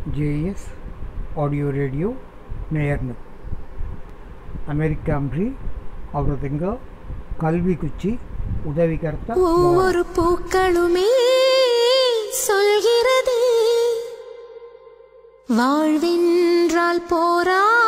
JS audio radio நேர்னு அமெரிக்காಂಬ್ರಿ ಅವರದಿಂಗ கல்வி குச்சி உதவிகர்த்த ஒவ்வொரு பூக்களுமே சொல்கிறது வாழ்வென்றால் போரா